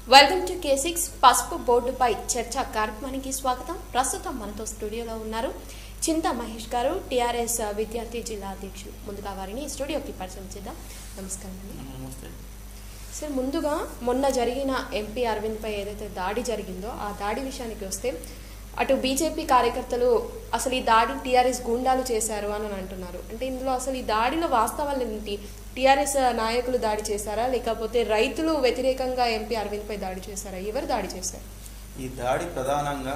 Welcome to K six పసుపు బోర్డుపై చర్చ కార్యక్రమానికి స్వాగతం ప్రస్తుతం మనతో స్టూడియోలో ఉన్నారు చింత మహేష్ గారు టిఆర్ఎస్ విద్యార్థి జిల్లా అధ్యక్షులు ముందుగా వారిని స్టూడియోకి పరిచయం చేద్దాం నమస్కారం అండి నమస్తే సార్ ముందుగా మొన్న జరిగిన ఎంపీ అరవింద్ పై ఏదైతే దాడి జరిగిందో ఆ దాడి విషయానికి వస్తే అటు బీజేపీ కార్యకర్తలు అసలు ఈ దాడి టీఆర్ఎస్ గూండాలు చేశారు అని అంటున్నారు అంటే ఇందులో అసలు ఈ దాడిలో వాస్తవాలు ఏంటి టీఆర్ఎస్ నాయకులు దాడి చేశారా లేకపోతే రైతులు వ్యతిరేకంగా ఎంపీ అరవింద్ పై దాడి చేశారా ఎవరు దాడి చేశారు ఈ దాడి ప్రధానంగా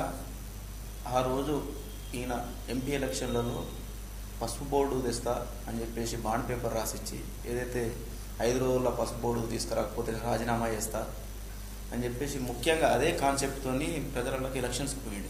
ఆ రోజు ఈయన ఎంపీ ఎలక్షన్లలో పసుపు బోర్డు తెస్తా అని చెప్పేసి బాండ్ పేపర్ రాసిచ్చి ఏదైతే ఐదు రోజుల్లో పసుపు బోర్డు తీసుకురాకపోతే రాజీనామా చేస్తా అని చెప్పేసి ముఖ్యంగా అదే కాన్సెప్ట్తోని ప్రజలకు ఎలక్షన్స్కి పోయిండు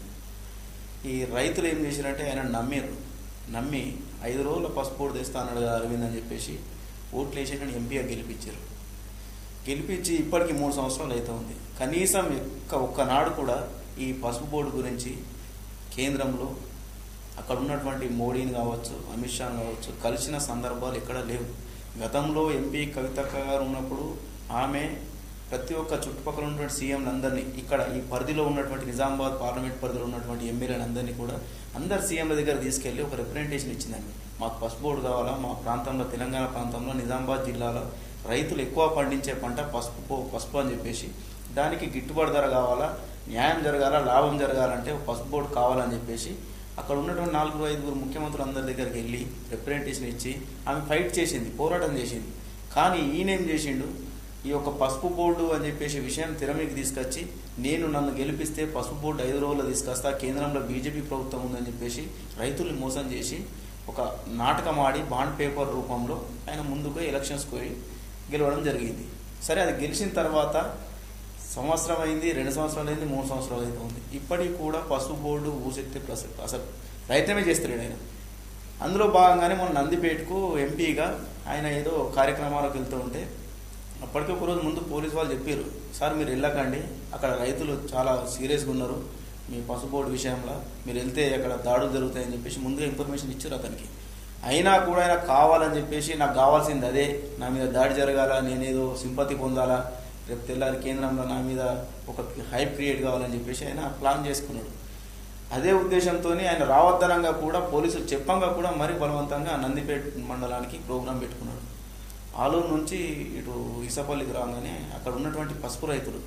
ఈ రైతులు ఏం చేశారంటే ఆయన నమ్మిరు నమ్మి ఐదు రోజుల పసుపు బోర్డు తెస్తా అన్నాడు కదా అరవింద్ అని చెప్పేసి ఓట్లు వేసి ఆయన ఎంపీగా గెలిపించారు గెలిపించి ఇప్పటికి మూడు సంవత్సరాలు అయితే ఉంది కనీసం ఒక్క ఒక్కనాడు కూడా ఈ పసుపు బోర్డు గురించి కేంద్రంలో అక్కడ ఉన్నటువంటి మోడీని కావచ్చు అమిత్ షాని కావచ్చు కలిసిన సందర్భాలు ఎక్కడ లేవు గతంలో ఎంపీ కవితక్క గారు ఉన్నప్పుడు ఆమె ప్రతి ఒక్క చుట్టుపక్కల ఉన్నటువంటి సీఎంలందరినీ ఇక్కడ ఈ పరిధిలో ఉన్నటువంటి నిజామాబాద్ పార్లమెంట్ పరిధిలో ఉన్నటువంటి ఎమ్మెల్యేలందరినీ కూడా అందరు సీఎంల దగ్గర తీసుకెళ్లి ఒక రిప్రజెంటేషన్ ఇచ్చిందండి మాకు పసుపు బోర్డు కావాలా మా ప్రాంతంలో తెలంగాణ ప్రాంతంలో నిజామాబాద్ జిల్లాలో రైతులు ఎక్కువ పండించే పంట పసుపు పో- పసుపు అని చెప్పేసి దానికి గిట్టుబాటు ధర కావాలా న్యాయం జరగాల లాభం జరగాలంటే ఒక పసుపు బోర్డు కావాలని చెప్పేసి అక్కడ ఉన్నటువంటి నాలుగు ఐదుగురు ముఖ్యమంత్రులు అందరి దగ్గరికి వెళ్ళి రిప్రజెంటేషన్ ఇచ్చి ఆమె ఫైట్ చేసింది పోరాటం చేసింది కానీ ఈయన ఏం చేసిండు ఈ యొక్క పసుపు బోర్డు అని చెప్పేసి విషయం తెర మీదకి తీసుకొచ్చి నేను నన్ను గెలిపిస్తే పసుపు బోర్డు ఐదు రోజుల్లో తీసుకొస్తా కేంద్రంలో బీజేపీ ప్రభుత్వం ఉందని చెప్పేసి రైతుల్ని మోసం చేసి ఒక నాటకం ఆడి బాండ్ పేపర్ రూపంలో ఆయన ముందుకు ఎలక్షన్స్కి పోయి గెలవడం జరిగింది సరే అది గెలిచిన తర్వాత సంవత్సరం అయింది రెండు సంవత్సరాలు అయింది మూడు సంవత్సరాలు అయితే ఉంది ఇప్పటికి కూడా పసుపు బోర్డు ఊసెత్తే ప్రస- అసలు ప్రయత్నమే చేస్తలేడు ఆయన అందులో భాగంగానే మన నందిపేటకు ఎంపీగా ఆయన ఏదో కార్యక్రమాలకు వెళ్తూ ఉంటే అప్పటికే ఒక రోజు ముందు పోలీసు వాళ్ళు చెప్పారు సార్ మీరు వెళ్ళకండి అక్కడ రైతులు చాలా సీరియస్గా ఉన్నారు మీ పసుపు బోర్డు విషయంలో మీరు వెళ్తే అక్కడ దాడులు జరుగుతాయని చెప్పేసి ముందుగా ఇన్ఫర్మేషన్ ఇచ్చారు అతనికి అయినా కూడా ఆయన కావాలని చెప్పేసి నాకు కావాల్సింది అదే నా మీద దాడి జరగాల నేనేదో సింపతి పొందాలా రేపు తెల్లారి కేంద్రంలో నా మీద ఒక హైప్ క్రియేట్ కావాలని చెప్పేసి ఆయన ప్లాన్ చేసుకున్నాడు అదే ఉద్దేశంతో ఆయన రావద్దనంగా కూడా పోలీసులు చెప్పంగా కూడా మరీ బలవంతంగా నందిపేట మండలానికి ప్రోగ్రాం పెట్టుకున్నాడు ఆలూరు నుంచి ఇటు ఇసపల్లికి రాగానే అక్కడ ఉన్నటువంటి పసుపు రైతులు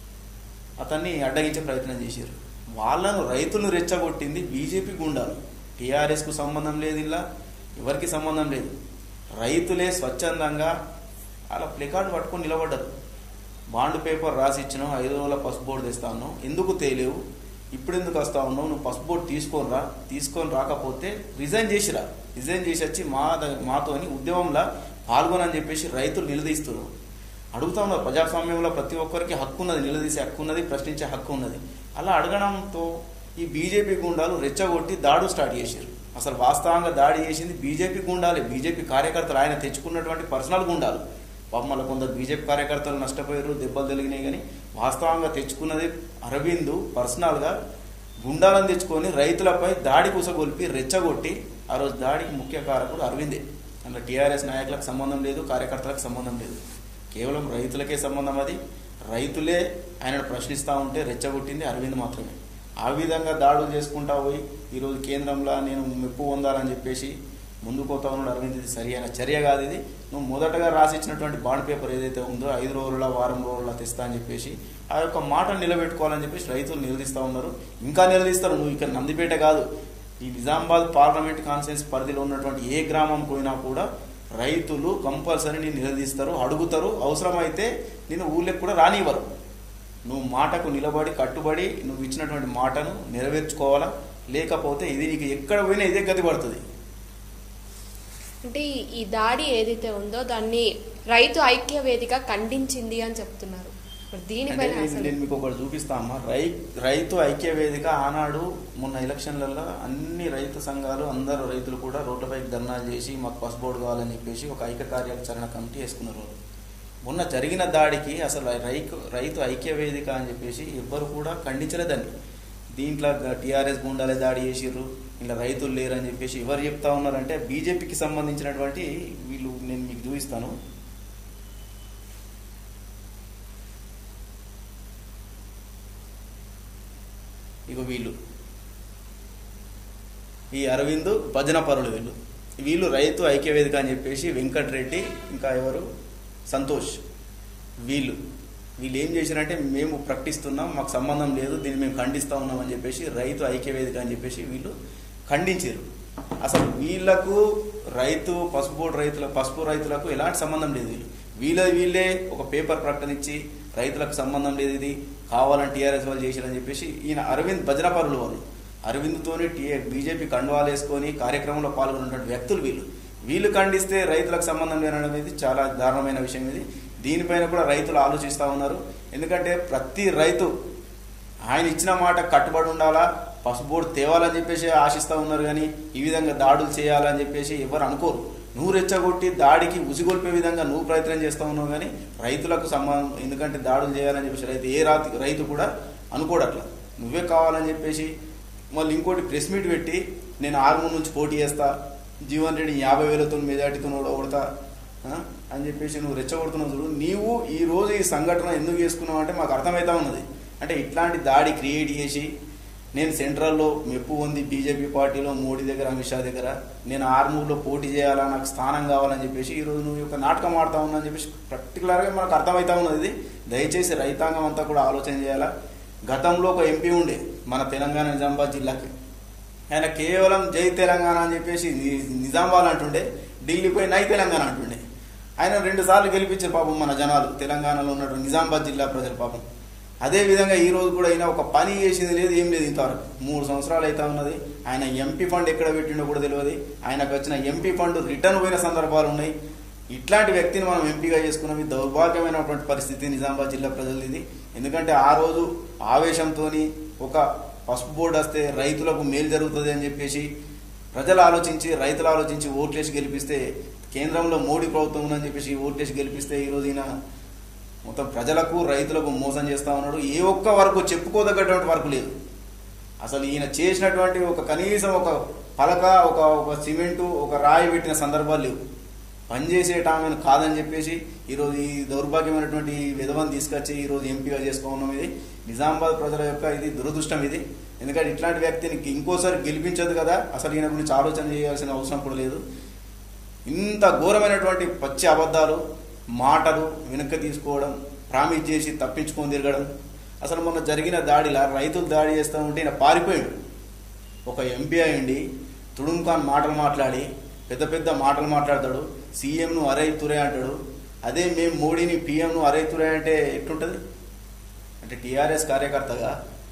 అతన్ని అడ్డగించే ప్రయత్నం చేశారు వాళ్ళను రైతులను రెచ్చగొట్టింది బీజేపీ గుండాలు టీఆర్ఎస్కు సంబంధం లేదు ఇలా ఎవరికి సంబంధం లేదు రైతులే స్వచ్ఛందంగా అలా ప్లెకార్డు పట్టుకొని నిలబడ్డారు బాండ్ పేపర్ రాసి ఇచ్చినావు ఐదు రోజుల పసుపు బోర్డు తెస్తా ఉన్నావు ఎందుకు తేలేవు ఇప్పుడు ఎందుకు వస్తా ఉన్నావు నువ్వు పసుపు బోర్డు తీసుకొని రా తీసుకొని రాకపోతే రిజైన్ చేసిరా రిజైన్ చేసి వచ్చి మా ద- మాతోని ఉద్యమంలో పాల్గొనని చెప్పేసి రైతులు నిలదీస్తున్నారు అడుగుతా ఉన్నారు ప్రజాస్వామ్యంలో ప్రతి ఒక్కరికి హక్కు ఉన్నది నిలదీసే హక్కు ఉన్నది ప్రశ్నించే హక్కు ఉన్నది అలా అడగడంతో ఈ బీజేపీ గుండాలు రెచ్చగొట్టి దాడు స్టార్ట్ చేశారు అసలు వాస్తవంగా దాడి చేసింది బీజేపీ గుండాలే బీజేపీ కార్యకర్తలు ఆయన తెచ్చుకున్నటువంటి పర్సనల్ గుండాలు పాపం మళ్ళీ కొందరు బీజేపీ కార్యకర్తలు నష్టపోయారు దెబ్బలు తెలిగినాయి కానీ వాస్తవంగా తెచ్చుకున్నది అరవింద్ పర్సనల్గా గుండాలను తెచ్చుకొని రైతులపై దాడి కుసగొల్పి రెచ్చగొట్టి ఆ రోజు దాడికి ముఖ్య కారకుడు అరవిందే అందులో టీఆర్ఎస్ నాయకులకు సంబంధం లేదు కార్యకర్తలకు సంబంధం లేదు కేవలం రైతులకే సంబంధం అది రైతులే ఆయనను ప్రశ్నిస్తూ ఉంటే రెచ్చగొట్టింది అరవింద్ మాత్రమే ఆ విధంగా దాడులు చేసుకుంటా పోయి ఈరోజు కేంద్రంలో నేను మెప్పు పొందాలని చెప్పేసి ముందుకు పోతా ఉన్నాడు అరవింద్ ఇది సరి అయిన చర్య కాదు ఇది నువ్వు మొదటగా రాసిచ్చినటువంటి బాండ్ పేపర్ ఏదైతే ఉందో ఐదు రోజుల వారం రోజుల తెస్తా అని చెప్పేసి ఆ యొక్క మాటను నిలబెట్టుకోవాలని చెప్పేసి రైతులు నిలదీస్తూ ఉన్నారు ఇంకా నిలదీస్తారు నువ్వు ఇక్కడ నందిపేట కాదు ఈ నిజామాబాద్ పార్లమెంట్ కాన్ఫరెన్స్ పరిధిలో ఉన్నటువంటి ఏ గ్రామం పోయినా కూడా రైతులు కంపల్సరీ నేను నిలదీస్తారు అడుగుతారు అవసరమైతే నేను ఊళ్ళకి కూడా రానివ్వరు నువ్వు మాటకు నిలబడి కట్టుబడి నువ్వు ఇచ్చినటువంటి మాటను నెరవేర్చుకోవాలా లేకపోతే ఇది నీకు ఎక్కడ పోయినా ఇదే గతి పడుతుంది అంటే ఈ- ఈ దాడి ఏదైతే ఉందో దాన్ని రైతు ఐక్య వేదిక ఖండించింది అని చెప్తున్నారు మరి అంటే దీనిపైన ఇది అసలు నేను మీకు ఒకటి చూపిస్తా అమ్మా రై రైతు ఐక్య వేదిక ఆనాడు మొన్న ఎలక్షన్లలో అన్ని రైతు సంఘాలు అందరు రైతులు కూడా రోడ్లపైకి ధర్నాలు చేసి మాకు పసు బోర్డు కావాలని చెప్పేసి ఒక ఐక్య కార్యాచరణ కమిటీ వేసుకున్నారు వాళ్ళు. మొన్న జరిగిన దాడికి అసలు రైతు రైతు ఐక్య వేదిక అని చెప్పేసి ఎవ్వరు కూడా ఖండించలేదండి దీంట్లో టీఆర్ఎస్ గుండాలే దాడి చేసిర్రు ఇలా రైతులు లేరని చెప్పేసి ఎవరు చెప్తా ఉన్నారంటే బీజేపీకి సంబంధించినటువంటి వీళ్ళు నేను మీకు చూపిస్తాను ఇక వీళ్ళు ఈ అరవింద్ భజన పరులు వీళ్ళు వీళ్ళు రైతు ఐక్యవేదిక అని చెప్పేసి వెంకటరెడ్డి ఇంకా ఎవరు సంతోష్ వీళ్ళు వీళ్ళు ఏం చేశారంటే మేము ప్రకటిస్తున్నాం మాకు సంబంధం లేదు దీన్ని మేము ఖండిస్తా ఉన్నాం అని చెప్పేసి రైతు ఐక్యవేదిక అని చెప్పేసి వీళ్ళు ఖండించారు అసలు వీళ్ళకు రైతు పసుపు బోర్డు రైతుల పసుపు రైతులకు ఎలాంటి సంబంధం లేదు వీళ్ళు వీళ్ళ వీళ్ళే ఒక పేపర్ ప్రకటన ఇచ్చి రైతులకు సంబంధం లేదు ఇది కావాలని టీఆర్ఎస్ వాళ్ళు చేశారని చెప్పేసి ఈయన అరవింద్ భజనపరులు వాళ్ళు అరవింద్తోని టీ బీజేపీ కండువాలు వేసుకొని కార్యక్రమంలో పాల్గొన్నటువంటి వ్యక్తులు వీళ్ళు వీళ్ళు ఖండిస్తే రైతులకు సంబంధం లేనడం అనేది చాలా దారుణమైన విషయం ఇది దీనిపైన కూడా రైతులు ఆలోచిస్తూ ఉన్నారు ఎందుకంటే ప్రతి రైతు ఆయన ఇచ్చిన మాట కట్టుబడి ఉండాలా పసుపు బోర్డు తేవాలని చెప్పేసి ఆశిస్తూ ఉన్నారు కానీ ఈ విధంగా దాడులు చేయాలని చెప్పేసి ఎవరు అనుకోరు నువ్వు రెచ్చగొట్టి దాడికి ఉసిగొల్పే విధంగా నువ్వు ప్రయత్నం చేస్తూ ఉన్నావు కానీ రైతులకు సంబంధం ఎందుకంటే దాడులు చేయాలని చెప్పేసి రైతు ఏ రాతి రైతు కూడా అనుకోడు అట్లా నువ్వే కావాలని చెప్పేసి మళ్ళీ ఇంకోటి ప్రెస్ మీట్ పెట్టి నేను ఆర్మూర్ నుంచి పోటీ చేస్తా జీవన్ రెడ్డి యాభై వేలతో మెజార్టీతో ఓడతా ఆ? అని చెప్పేసి నువ్వు రెచ్చగొడుతున్నావు చూడు నీవు ఈ రోజు ఈ సంఘటన ఎందుకు చేసుకున్నావు అంటే మాకు అర్థమవుతా ఉన్నది అంటే ఇట్లాంటి దాడి క్రియేట్ చేసి నేను సెంట్రల్లో మెప్పు ఉంది బీజేపీ పార్టీలో మోడీ దగ్గర అమిత్ షా దగ్గర నేను ఆర్మూర్లో పోటీ చేయాలా నాకు స్థానం కావాలని చెప్పేసి ఈరోజు నువ్వు యొక్క నాటకం ఆడుతా ఉన్నా అని చెప్పేసి పర్టికులర్గా మనకు అర్థమవుతా ఉన్నది ఇది దయచేసి రైతాంగం అంతా కూడా ఆలోచన చేయాలా గతంలో ఒక ఎంపీ ఉండే మన తెలంగాణ నిజామాబాద్ జిల్లాకి ఆయన కేవలం జై తెలంగాణ అని చెప్పేసి ని- నిజామాబాద్ అంటుండే ఢిల్లీ పోయి నై తెలంగాణ అంటుండే ఆయన రెండు సార్లు గెలిపించారు పాపం మన జనాలు తెలంగాణలో ఉన్నటువంటి నిజామాబాద్ జిల్లా ప్రజలు పాపం అదే విధంగా ఈ రోజు కూడా అయినా ఒక పని చేసింది లేదు ఏం లేదు ఇంతవరకు మూడు సంవత్సరాలు అయితే ఉన్నది ఆయన ఎంపీ ఫండ్ ఎక్కడ పెట్టిండో కూడా తెలియదు ఆయనకు వచ్చిన ఎంపీ ఫండ్ రిటర్న్ పోయిన సందర్భాలు ఉన్నాయి ఇట్లాంటి వ్యక్తిని మనం ఎంపీగా చేసుకున్నాం ఇది దౌర్భాగ్యమైనటువంటి పరిస్థితి నిజామాబాద్ జిల్లా ప్రజలది ఇది ఎందుకంటే ఆ రోజు ఆవేశంతో ఒక పసుపు బోర్డు వస్తే రైతులకు మేలు జరుగుతుంది అని చెప్పేసి ప్రజలు ఆలోచించి రైతులు ఆలోచించి ఓట్లేసి గెలిపిస్తే కేంద్రంలో మోడీ ప్రభుత్వం ఉందని చెప్పేసి ఓట్లేసి గెలిపిస్తే ఈ రోజు ఈయన మొత్తం ప్రజలకు రైతులకు మోసం చేస్తా ఉన్నాడు ఏ ఒక్క వరకు చెప్పుకోదగ్గటువంటి వరకు లేదు అసలు ఈయన చేసినటువంటి ఒక కనీసం ఒక పలక ఒక ఒక సిమెంటు ఒక రాయి పెట్టిన సందర్భాలు లేవు పనిచేసేట ఆమెను కాదని చెప్పేసి ఈరోజు ఈ దౌర్భాగ్యమైనటువంటి ఈ విధవని తీసుకొచ్చి ఈరోజు ఎంపీగా చేసుకోవడం ఇది నిజామాబాద్ ప్రజల యొక్క ఇది దురదృష్టం ఇది ఎందుకంటే ఇట్లాంటి వ్యక్తిని ఇంకోసారి గెలిపించదు కదా అసలు ఈయన గురించి ఆలోచన చేయాల్సిన అవసరం కూడా లేదు ఇంత ఘోరమైనటువంటి పచ్చి అబద్ధాలు మాటలు వెనక్కి తీసుకోవడం ప్రామిస్ చేసి తప్పించుకొని తిరగడం అసలు మొన్న జరిగిన దాడిలా రైతులు దాడి చేస్తూ ఉంటే ఈయన పారిపోయాడు ఒక ఎంపీ అయ్యండి తుడుంఖాన్ మాటలు మాట్లాడి పెద్ద పెద్ద మాటలు మాట్లాడతాడు సీఎంను అరే తురే అంటాడు అదే మేము మోడీని పీఎంను అరే తురే అంటే ఎట్లుంటుంది అంటే టీఆర్ఎస్ కార్యకర్తగా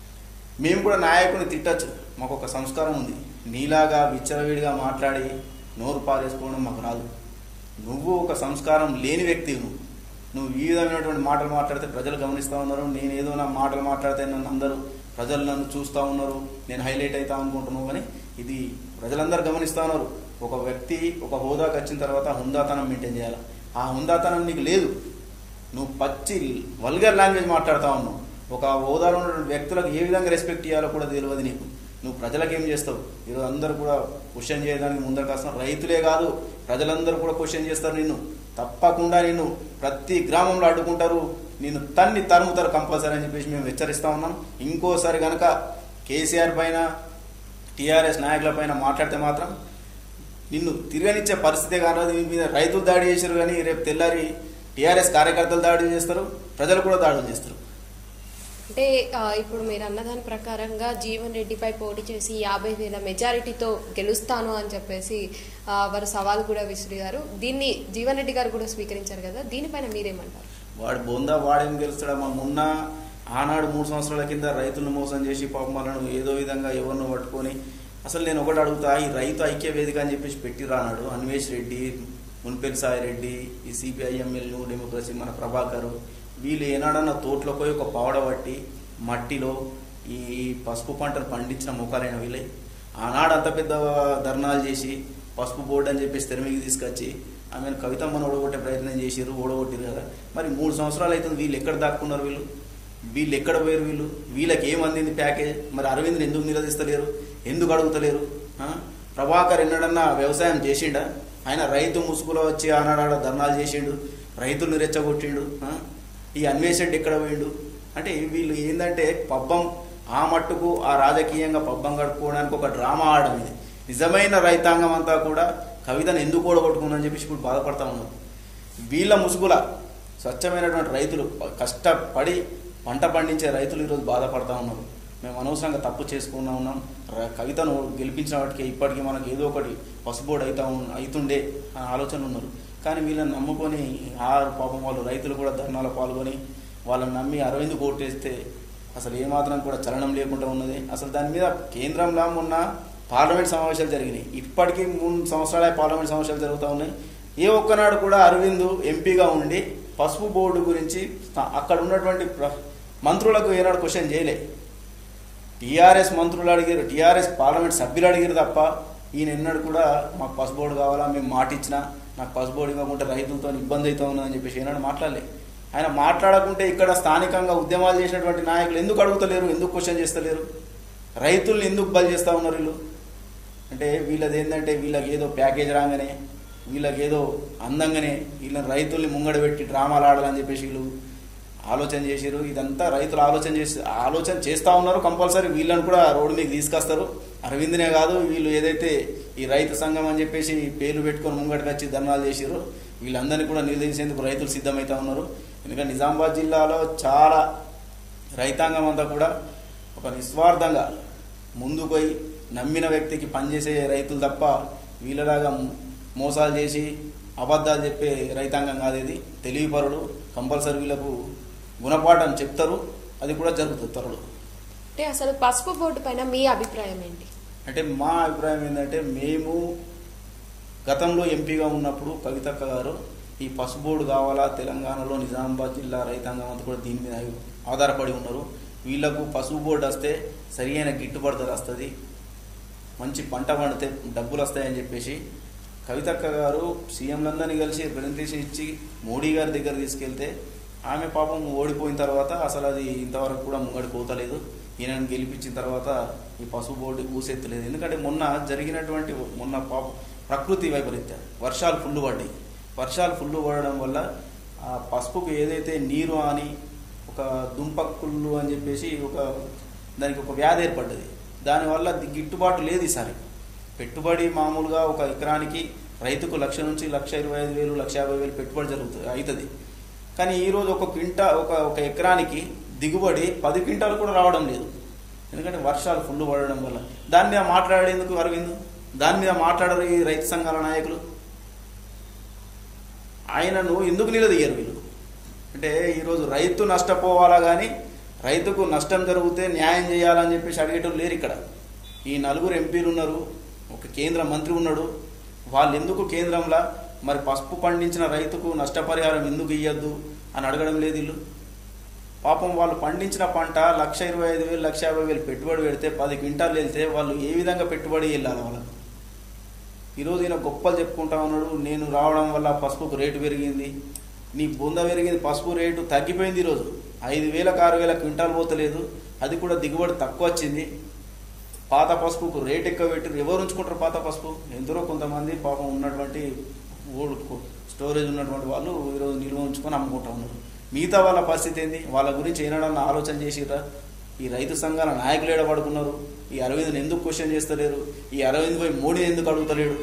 మేము కూడా నాయకుడిని తిట్టచ్చు మాకు ఒక సంస్కారం ఉంది నీలాగా విచ్చలవిడిగా మాట్లాడి నోరు పారేసుకోవడం మాకు రాదు నువ్వు ఒక సంస్కారం లేని వ్యక్తివి నువ్వు నువ్వు ఈ విధమైనటువంటి మాటలు మాట్లాడితే ప్రజలు గమనిస్తూ ఉన్నారు నేను ఏదో నా మాటలు మాట్లాడితే నన్ను అందరూ ప్రజలు నన్ను చూస్తూ ఉన్నారు నేను హైలైట్ అవుతా అనుకుంటున్నావు కానీ ఇది ప్రజలందరూ గమనిస్తూ ఉన్నారు ఒక వ్యక్తి ఒక హోదాకి వచ్చిన తర్వాత హుందాతనం మెయింటైన్ చేయాలి ఆ హుందాతనం నీకు లేదు నువ్వు పచ్చి వల్గర్ లాంగ్వేజ్ మాట్లాడుతూ ఉన్నావు ఒక హోదాలో ఉన్న వ్యక్తులకు ఏ విధంగా రెస్పెక్ట్ ఇవ్వాలో కూడా తెలియదు నీకు నువ్వు ప్రజలకు ఏం చేస్తావు ఈరోజు అందరూ కూడా క్వశ్చన్ చేయడానికి ముందరకు వస్తాం రైతులే కాదు ప్రజలందరూ కూడా క్వశ్చన్ చేస్తారు నిన్ను తప్పకుండా నిన్ను ప్రతి గ్రామంలో అడ్డుకుంటారు నిన్ను తన్ని తరుముతారు కంపల్సరీ అని చెప్పేసి మేము హెచ్చరిస్తా ఉన్నాం ఇంకోసారి కనుక కేసీఆర్ పైన టీఆర్ఎస్ నాయకుల పైన మాట్లాడితే మాత్రం నిన్ను తిరగనిచ్చే పరిస్థితే కాదు నీ మీద రైతులు దాడి చేశారు కానీ రేపు తెల్లారి టీఆర్ఎస్ కార్యకర్తలు దాడి చేస్తారు ప్రజలు కూడా దాడులు చేస్తారు అంటే ఆ, ఇప్పుడు మీరు అన్నదాని ప్రకారంగా జీవన్ రెడ్డిపై పోటీ చేసి యాభై వేల మెజారిటీతో గెలుస్తాను అని చెప్పేసి ఆ, వారు సవాల్ కూడా విసిరారు దీన్ని జీవన్ రెడ్డి గారు కూడా స్వీకరించారు కదా దీనిపైన మీరేమంటారు వాడు బొందా వాడేం గెలుస్తాడా మా మొన్న ఆనాడు మూడు సంవత్సరాల కింద రైతులను మోసం చేసి పాపం వాళ్ళను ఏదో విధంగా ఎవరినో పట్టుకొని అసలు నేను ఒకటి అడుగుతా ఈ రైతు ఐక్య వేదిక అని చెప్పేసి పెట్టి రానాడు అన్వేష్ రెడ్డి మున్పేల్ సాయి రెడ్డి ఈ సిపిఐ ఎమ్మెల్యే డెమోక్రసీ మన ప్రభాకర్ వీళ్ళు ఏనాడన్నా తోటలో పోయి ఒక పావడ పట్టి మట్టిలో ఈ పసుపు పంటలు పండించిన ముఖాలైన వీళ్ళే ఆనాడు అంత పెద్ద ధర్నాలు చేసి పసుపు బోర్డు అని చెప్పేసి తెరమికి తీసుకొచ్చి ఆమెను కవితమ్మను ఓడగొట్టే ప్రయత్నం చేసిర్రు ఓడగొట్టిరు కదా మరి మూడు సంవత్సరాలు అవుతుంది వీళ్ళు ఎక్కడ దాక్కున్నారు వీళ్ళు వీళ్ళు ఎక్కడ పోయారు వీళ్ళు వీళ్ళకి ఏం అందింది ప్యాకేజ్ మరి అరవింద్ని ఎందుకు నిలదీస్తలేరు ఎందుకు అడుగుతలేరు ఆ? ప్రభాకర్ ఎన్నడన్నా వ్యవసాయం చేసిండా ఆయన రైతు ముసుగులో వచ్చి ఆనాడు ధర్నాలు చేసిండు రైతులను రెచ్చగొట్టిండు ఆ? ఈ అన్వేష్ రెడ్డి ఎక్కడ పోయిండు అంటే వీళ్ళు ఏంటంటే పబ్బం ఆ మట్టుకు ఆ రాజకీయంగా పబ్బం గడుపుకోవడానికి ఒక డ్రామా ఆడడం ఇది నిజమైన రైతాంగం అంతా కూడా కవితను ఎందుకు ఓడగొట్టుకుందని చెప్పేసి ఇప్పుడు బాధపడతా ఉన్నారు వీళ్ళ ముసుగుల స్వచ్ఛమైనటువంటి రైతులు కష్టపడి పంట పండించే రైతులు ఈరోజు బాధపడతా ఉన్నారు మేము అనవసరంగా తప్పు చేసుకున్నా ఉన్నాం ర- కవితను గెలిపించిన వాటికి ఇప్పటికీ మనకి ఏదో ఒకటి పసుబోర్డు అవుతా ఉన్- అవుతుండే అనే ఆలోచనలు ఉన్నారు కానీ వీళ్ళని నమ్ముకొని ఆ పాపం వాళ్ళు రైతులు కూడా ధర్నాలో పాల్గొని వాళ్ళని నమ్మి అరవింద్ కోటేస్తే అసలు ఏమాత్రం కూడా చలనం లేకుండా ఉన్నది అసలు దాని మీద కేంద్రంలో ఉన్న పార్లమెంట్ సమావేశాలు జరిగినాయి ఇప్పటికీ మూడు సంవత్సరాల పార్లమెంట్ సమావేశాలు జరుగుతూ ఉన్నాయి ఏ ఒక్కనాడు కూడా అరవింద్ ఎంపీగా ఉండి పసుపు బోర్డు గురించి త- అక్కడ ఉన్నటువంటి ప్ర- మంత్రులకు ఏనాడు క్వశ్చన్ చేయలే టీఆర్ఎస్ మంత్రులు అడిగారు టీఆర్ఎస్ పార్లమెంట్ సభ్యులు అడిగారు తప్ప ఈయన ఎన్నడు కూడా మాకు పసు బోర్డు కావాలా మేము మాట ఇచ్చినా నాకు పసు బోర్డు ఇవ్వకుంటే రైతులతో ఇబ్బంది అవుతా ఉన్నదని చెప్పేసి ఏనాడు మాట్లాడలే ఆయన మాట్లాడకుంటే ఇక్కడ స్థానికంగా ఉద్యమాలు చేసినటువంటి నాయకులు ఎందుకు అడుగుతలేరు ఎందుకు క్వశ్చన్ చేస్తలేరు రైతుల్ని ఎందుకు బలి చేస్తూ ఉన్నారు వీళ్ళు అంటే వీళ్ళది ఏంటంటే వీళ్ళకి ఏదో ప్యాకేజ్ రాగానే వీళ్ళకి ఏదో అందంగానే వీళ్ళని రైతుల్ని ముంగడ పెట్టి డ్రామాలు ఆడాలని చెప్పేసి వీళ్ళు ఆలోచన చేసారు ఇదంతా రైతులు ఆలోచన చేసి ఆలోచన చేస్తూ ఉన్నారు కంపల్సరీ వీళ్ళని కూడా రోడ్డు మీద తీసుకొస్తారు అరవింద్నే కాదు వీళ్ళు ఏదైతే ఈ రైతు సంఘం అని చెప్పేసి పేర్లు పెట్టుకొని ముంగడికి వచ్చి ధర్నాలు చేసారో వీళ్ళందరినీ కూడా నిలదీసేందుకు రైతులు సిద్ధమవుతా ఉన్నారు ఎందుకంటే నిజామాబాద్ జిల్లాలో చాలా రైతాంగం అంతా కూడా ఒక నిస్వార్థంగా ముందుకు పోయి నమ్మిన వ్యక్తికి పనిచేసే రైతులు తప్ప వీళ్ళలాగా మోసాలు చేసి అబద్ధాలు చెప్పే రైతాంగం కాదు ఇది తెలివిపరుడు కంపల్సరీ వీళ్ళకు గుణపాఠం చెప్తారు అది కూడా జరుగుతుంది త్వరలో అంటే అసలు పసుపు బోర్డు పైన మీ అభిప్రాయం ఏంటి అంటే మా అభిప్రాయం ఏంటంటే మేము గతంలో ఎంపీగా ఉన్నప్పుడు కవితక్క గారు ఈ పసుబోర్డు కావాలా తెలంగాణలో నిజామాబాద్ జిల్లా రైతాంగం అంతా కూడా దీని మీద ఆధారపడి ఉన్నారు వీళ్ళకు పసుపు బోర్డు వస్తే సరి అయిన గిట్టుబాటు ధర వస్తుంది మంచి పంట పండితే డబ్బులు వస్తాయని చెప్పేసి కవితక్క గారు సీఎంలందరినీ కలిసి ప్రజెంటేషన్ ఇచ్చి మోడీ గారి దగ్గర తీసుకెళ్తే ఆమె పాపం ఓడిపోయిన తర్వాత అసలు అది ఇంతవరకు కూడా ముంగడి పోతలేదు ఈయనను గెలిపించిన తర్వాత ఈ పసుపు బోర్డు ఊసెత్తలేదు ఎందుకంటే మొన్న జరిగినటువంటి మొన్న పాప ప్రకృతి వైపరీత్యం వర్షాలు ఫుల్ పడ్డాయి వర్షాలు ఫుల్ పడడం వల్ల ఆ పసుపుకు ఏదైతే నీరు అని ఒక దుంపక్కుళ్ళు అని చెప్పేసి ఒక దానికి ఒక వ్యాధి ఏర్పడ్డది దానివల్ల ది- గిట్టుబాటు లేదు ఈసారి పెట్టుబడి మామూలుగా ఒక ఎకరానికి రైతుకు లక్ష నుంచి లక్ష ఇరవై ఐదు వేలు లక్ష యాభై వేలు పెట్టుబడి జరుగుతుంది అవుతుంది కానీ ఈరోజు ఒక క్వింటా ఒక ఒక ఎకరానికి దిగుబడి పది క్వింటాలు కూడా రావడం లేదు ఎందుకంటే వర్షాలు ఫుల్ పడడం వల్ల దాని మీద మాట్లాడేందుకు అరవింద్ దాని మీద మాట్లాడరు ఈ రైతు సంఘాల నాయకులు ఆయనను ఎందుకు నిలదీయరు వీళ్ళు అంటే ఈరోజు రైతు నష్టపోవాలా కానీ రైతుకు నష్టం జరిగితే న్యాయం చేయాలని చెప్పేసి అడిగేటోళ్ళు లేరు ఇక్కడ ఈ నలుగురు ఎంపీలు ఉన్నారు ఒక కేంద్ర మంత్రి ఉన్నాడు వాళ్ళు ఎందుకు కేంద్రంలో మరి పసుపు పండించిన రైతుకు నష్టపరిహారం ఎందుకు ఇయ్యద్దు అని అడగడం లేదు వీళ్ళు పాపం వాళ్ళు పండించిన పంట లక్ష ఇరవై ఐదు వేలు లక్ష యాభై వేలు పెట్టుబడి పెడితే పది క్వింటాలు వెళ్తే వాళ్ళు ఏ విధంగా పెట్టుబడి వెళ్ళాలి వాళ్ళకు ఈరోజు ఈయన గొప్పలు చెప్పుకుంటా ఉన్నాడు నేను రావడం వల్ల పసుపుకు రేటు పెరిగింది నీ బొంద పెరిగింది పసుపు రేటు తగ్గిపోయింది ఈరోజు ఐదు వేలకు ఆరు వేల క్వింటాల్ పోతలేదు అది కూడా దిగుబడి తక్కువ వచ్చింది పాత పసుపుకు రేట్ ఎక్కువ పెట్టి ఎవరు ఉంచుకుంటారు పాత పసుపు ఎందరో కొంతమంది పాపం ఉన్నటువంటి ఓల్డ్ స్టోరేజ్ ఉన్నటువంటి వాళ్ళు ఈరోజు నిల్వ ఉంచుకొని అమ్ముకుంటా ఉన్నారు మిగతా వాళ్ళ పరిస్థితి ఏంది వాళ్ళ గురించి ఏనాడన్నా ఆలోచన చేసిరా ఈ రైతు సంఘాల నాయకులు ఏడబడుకున్నారు ఈ అరవింద్ని ఎందుకు క్వశ్చన్ చేస్తలేరు ఈ అరవింద్ పోయి మోడీని ఎందుకు అడుగుతలేడు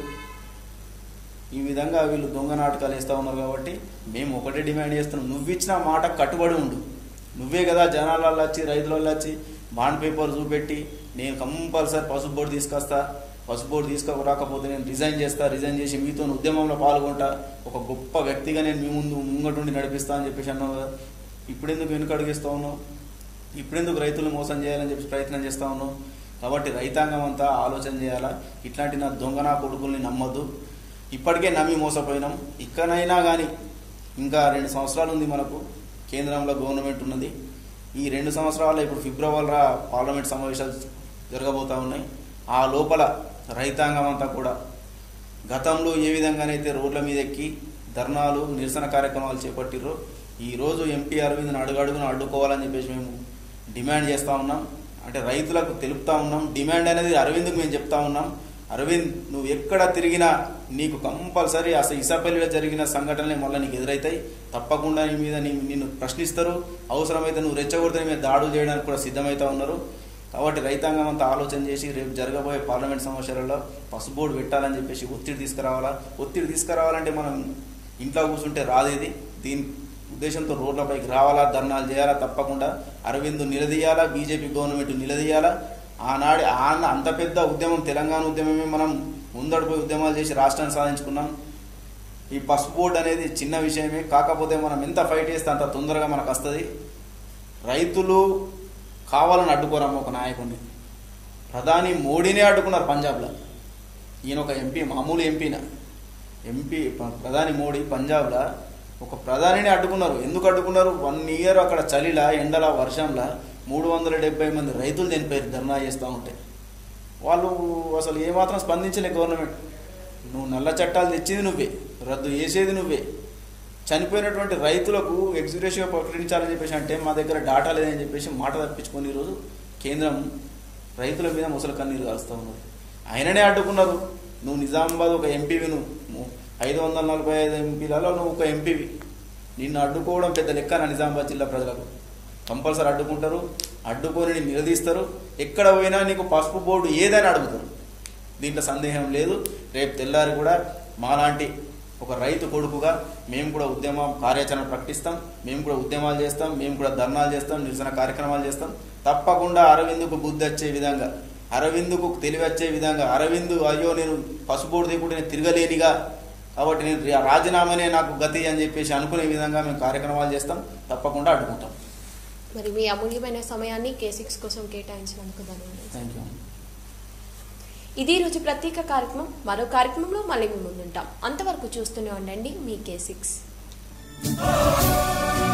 ఈ విధంగా వీళ్ళు దొంగ నాటకాలు వేస్తూ ఉన్నారు కాబట్టి మేము ఒకటే డిమాండ్ చేస్తున్నాం నువ్వు ఇచ్చిన మాట కట్టుబడి ఉండు నువ్వే కదా జనాలలో వచ్చి రైతులలో వచ్చి బాండ్ పేపర్ చూపెట్టి నేను కంపల్సరీ పసుపు బోర్డు తీసుకొస్తా పసుపు బోర్డు తీసుకురాకపోతే నేను రిజైన్ చేస్తా రిజైన్ చేసి మీతో ఉద్యమంలో పాల్గొంటా ఒక గొప్ప వ్యక్తిగా నేను మీ ముందు ముంగటుండి నడిపిస్తా అని చెప్పేసి అన్నావు కదా ఇప్పుడెందుకు వెనుకడుగిస్తా ఉన్నావు ఇప్పుడెందుకు రైతులను మోసం చేయాలని చెప్పి ప్రయత్నం చేస్తా ఉన్నావు కాబట్టి రైతాంగం అంతా ఆలోచన చేయాలా ఇట్లాంటి నా దొంగ నా కొడుకుల్ని నమ్మొద్దు ఇప్పటికే నమ్మి మోసపోయినాం ఇక్కడైనా కానీ ఇంకా రెండు సంవత్సరాలు ఉంది మనకు కేంద్రంలో గవర్నమెంట్ ఉన్నది ఈ రెండు సంవత్సరాలు ఇప్పుడు ఫిబ్రవరిలో పార్లమెంట్ సమావేశాలు జరగబోతా ఉన్నాయి ఆ లోపల రైతాంగం అంతా కూడా గతంలో ఏ విధంగానైతే రోడ్ల మీద ఎక్కి ధర్నాలు నిరసన కార్యక్రమాలు చేపట్టిర్రో ఈ రోజు ఎంపీ అరవింద్ని అడుగడుగున అడ్డుకోవాలని చెప్పేసి మేము డిమాండ్ చేస్తూ ఉన్నాం అంటే రైతులకు తెలుపుతా ఉన్నాం డిమాండ్ అనేది అరవింద్కి మేము చెప్తా ఉన్నాం అరవింద్ నువ్వు ఎక్కడ తిరిగినా నీకు కంపల్సరీ అసలు ఇసపల్లిలో జరిగిన సంఘటనలే మళ్ళీ నీకు ఎదురవుతాయి తప్పకుండా నీ మీద నీ నిన్ను ప్రశ్నిస్తారు అవసరమైతే నువ్వు రెచ్చగొడితే నీ మీద దాడులు చేయడానికి కూడా సిద్ధమవుతా ఉన్నారు కాబట్టి రైతాంగం అంతా ఆలోచన చేసి రేపు జరగబోయే పార్లమెంట్ సమస్యలలో పసుపు బోర్డు పెట్టాలని చెప్పేసి ఒత్తిడి తీసుకురావాలా ఒత్తిడి తీసుకురావాలంటే మనం ఇంట్లో కూర్చుంటే రాదేది దీని ఉద్దేశంతో రోడ్లపైకి రావాలా ధర్నాలు చేయాలా తప్పకుండా అరవింద్ నిలదీయాలా బీజేపీ గవర్నమెంట్ నిలదీయాలా ఆనాడు ఆన అంత పెద్ద ఉద్యమం తెలంగాణ ఉద్యమమే మనం ముందడిపోయి ఉద్యమాలు చేసి రాష్ట్రాన్ని సాధించుకున్నాం ఈ పసుపు బోర్డు అనేది చిన్న విషయమే కాకపోతే మనం ఎంత ఫైట్ చేస్తే అంత తొందరగా మనకు వస్తుంది రైతులు కావాలని అడ్డుకోరమ్మ ఒక నాయకుడిని ప్రధాని మోడీనే అడ్డుకున్నారు పంజాబ్లో ఈయన ఒక ఎంపీ మామూలు ఎంపీన ఎంపీ ప- ప్రధాని మోడీ పంజాబ్లో ఒక ప్రధానిని అడ్డుకున్నారు ఎందుకు అడ్డుకున్నారు వన్ ఇయర్ అక్కడ చలిలా ఎండల వర్షంలా మూడు వందల డెబ్బై మంది రైతులు చనిపోయారు ధర్నా చేస్తూ ఉంటే వాళ్ళు అసలు ఏమాత్రం స్పందించలే గవర్నమెంట్ నువ్వు నల్ల చట్టాలు తెచ్చేది నువ్వే రద్దు చేసేది నువ్వే చనిపోయినటువంటి రైతులకు ఎగ్జిక్యూటివ్ ప్రకటించాలని చెప్పేసి అంటే మా దగ్గర డాటా లేదని చెప్పేసి మాట తప్పించుకొని ఈరోజు కేంద్రం రైతుల మీద ముసలి కన్నీరు కాలుస్తూ ఉన్నారు ఆయననే అడ్డుకున్నారు నువ్వు నిజామాబాద్ ఒక ఎంపీవి నువ్వు ఐదు వందల నలభై ఐదు ఎంపీలలో నువ్వు ఒక ఎంపీవి నిన్ను అడ్డుకోవడం పెద్ద లెక్క నా నిజామాబాద్ జిల్లా ప్రజలకు కంపల్సరీ అడ్డుకుంటారు అడ్డుకొని నిన్ను నిలదీస్తారు ఎక్కడ పోయినా నీకు పసుపు బోర్డు ఏదైనా అడుగుతారు దీంట్లో సందేహం లేదు రేపు తెల్లారి కూడా మాలాంటి ఒక రైతు కొడుకుగా మేము కూడా ఉద్యమ కార్యాచరణ ప్రకటిస్తాం మేము కూడా ఉద్యమాలు చేస్తాం మేము కూడా ధర్నాలు చేస్తాం నిరసన కార్యక్రమాలు చేస్తాం తప్పకుండా అరవిందుకు బుద్ధి వచ్చే విధంగా అరవిందుకు తెలివి వచ్చే విధంగా అరవింద్ అయ్యో నేను పసుబోర్డు దిగుంటే నేను తిరగలేనిగా కాబట్టి నేను రా- రాజీనామానే నాకు గతి అని చెప్పేసి అనుకునే విధంగా మేము కార్యక్రమాలు చేస్తాం తప్పకుండా అడ్డుకుంటాం మరి మీ అమూల్యమైన సమయాన్ని కే సిక్స్ కోసం కేటాయించినందుకు ధన్యవాదాలు థ్యాంక్ యూ ఇది రోజు ప్రత్యేక కార్యక్రమం మరో కార్యక్రమంలో మళ్ళీ మీ ముందుంటాం అంతవరకు చూస్తూనే ఉండండి మీ కే సిక్స్